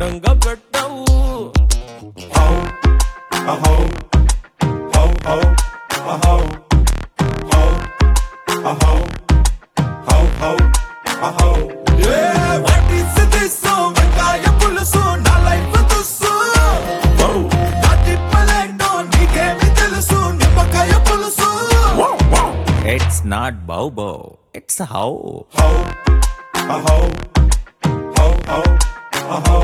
అడ్డంగా పెట్టావు ho, a ho, ho ho, a ho, ho, a ho, ho ho, a ho. Yeah, what is this song? వెంకాయ పులుసు నా life తుస్సు నా తిప్పలేంటో నీకేమి తెలుసు నిమ్మకాయ పులుసు it's not bow bow it's how ho, a ho, ho ho, a ho.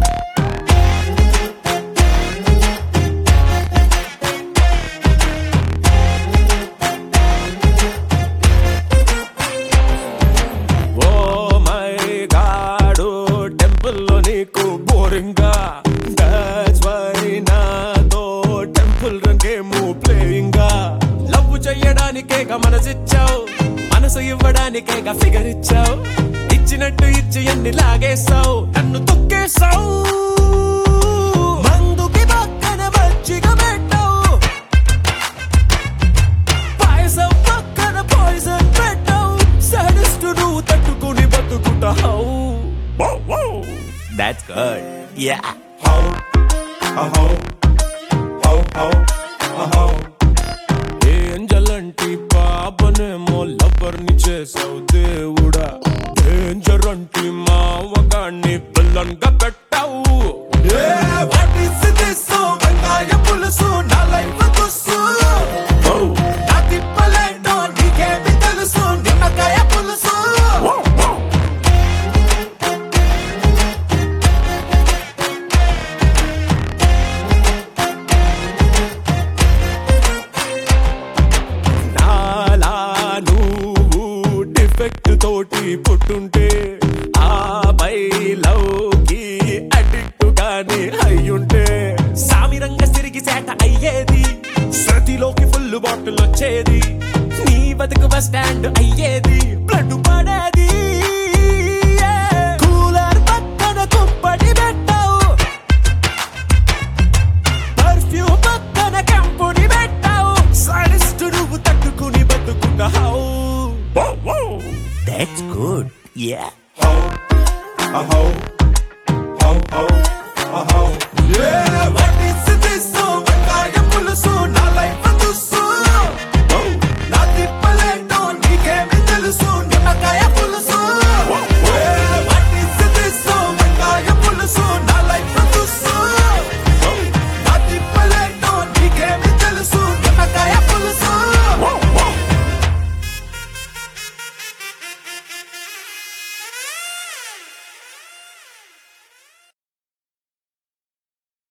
Oh my God టెంపుల్లో నీకు బోరింగా దట్స్ వై నాతో టెంపుల్ రంగేము ప్లేయింగా లవ్ చెయ్యడానికేగా మనసిచ్చావు మనసు ఇవ్వడానికేగా ఫిగర్ ఇచ్చావు ఇచ్చినట్టు ఇచ్చి ఎన్ని లాగేశావు నన్ను తొక్కేశావు మందుకి పక్కన మజ్జిగ పెట్టావు పాయసం పక్కన పాయిజన్ పెట్టావు సడస్ట్ నువ్వు తట్టుకుని బతుకుతావు that's good yeah ho, a ho, ho ho, a ho. ఏంజలంటి పాపనేమో లవర్ని చేసావు దేవుడా డేంజర్ అంటి మావగాన్ని పిల్లన్గా పెట్టావు Yeah, what is this song? వెంకాయ పులుసు నా లైఫ్ తుస్సు నా తిప్పలేంటో నీకేమి తెలుసు నిమ్మకాయ పులుసు నాలా నువ్వు డిఫెక్ట్ తోటి పుట్టుంటే ఆ లవ్కి అడిక్ట్ గాని అయ్యుంటే సామిరంగ సిరిగి సేట అయ్యేది శృతిలోకి ఫుల్ బాటిల్ వచ్చేది నీ బతుకు బస్ స్టాండ్ అయ్యేది బ్లడ్ పడేది కూలర్ పక్కన కుంపటి పెట్టావు పర్ఫ్యూమ్ పక్కన కంపుని పెట్టావు సడిస్ట్ నువ్వు తట్టుకుని బతుకున్నావు that's good yeah ho, a ho, ho ho, a ho. Yeah, what is